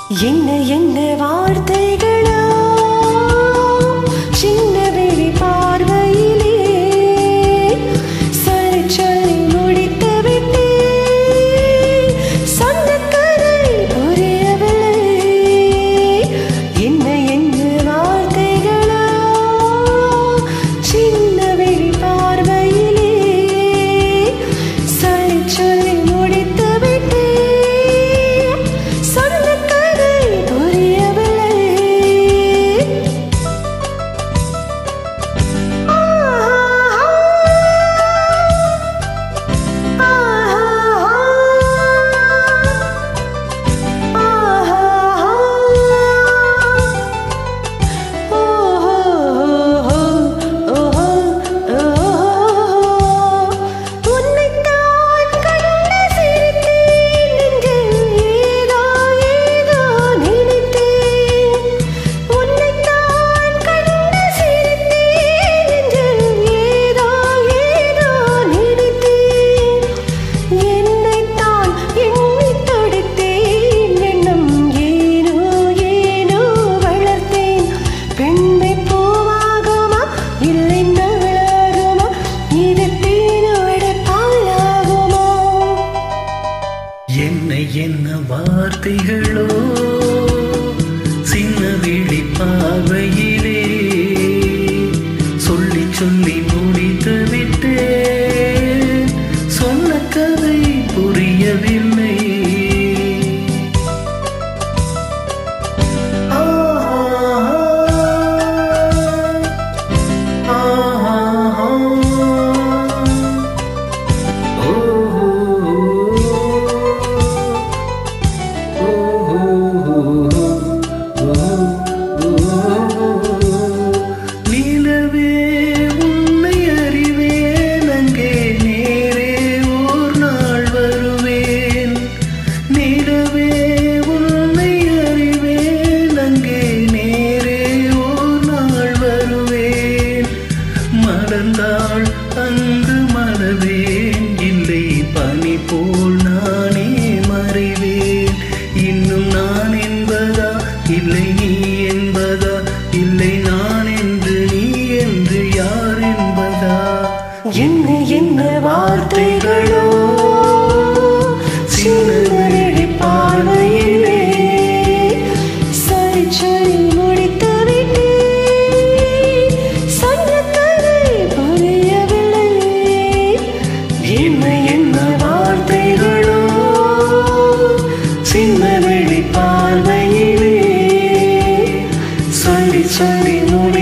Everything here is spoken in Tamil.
என்ன என்ன வார்த்தைகளோ சின்ன விழி பார்வையிலே சரி சொல்லி முடித்து விட்டே சொன்ன கதை புரியவில்லை என்ன என்ன வார்த்தைகளோ சின்ன விழி பார்வையிலே சரி சொல்லி முடித்து விட்டே சொன்ன கதை புரியவில்லை உன்னைத்தான் கண்ட சிரித்தேன் நெஞ்சில் ஏதோ ஏதோ நினைத்தேன் உன்னைத்தான் கண்ட சிரித்தேன் நெஞ்சில் ஏதோ ஏதோ நினைத்தேன் என்னைத்தான் எண்ணித் தொடுத்தேன் எண்ணம் ஏனோ ஏனோ வளர்த்தேன் பெண்ணை பூவாகுமா இல்லை நவளாகுமா இது தேனோட பாலாகுமா என்ன என்ன வார்த்தைகளோ சின்ன விழி பார்வையிலே சொல்லி சொல்லி முடித்து விட்டேன் சொன்ன கதை புரியவில்லை ஆஹா, ஆஹா. நிலவே உன்னை அறிவேன் அங்கே நேரே ஓர் நாள் வருவேன் நிலவே உன்னை அறிவேன் அங்கே நேரே ஓர் நாள் வருவேன் மலர்ந்தாள் அங்கு மலர்வேன் இல்லை பனி போல் நானே மறைவேன் இன்னும் நான் என்பதா இல்லை நீ என்பதா இல்லை நான் என்று நீ என்று யார் என்பதா என்ன என்ன வார்த்தைகளோ சின்னரடி பார்வையிலே சரி சொல்லி முடித்து விட்டே சொன்ன கதை புரியவில்லை என்ன என்ன வார்த்தைகளோ சின்ன வெளி பார்வையிலே சொல்லி சொல்லி முடி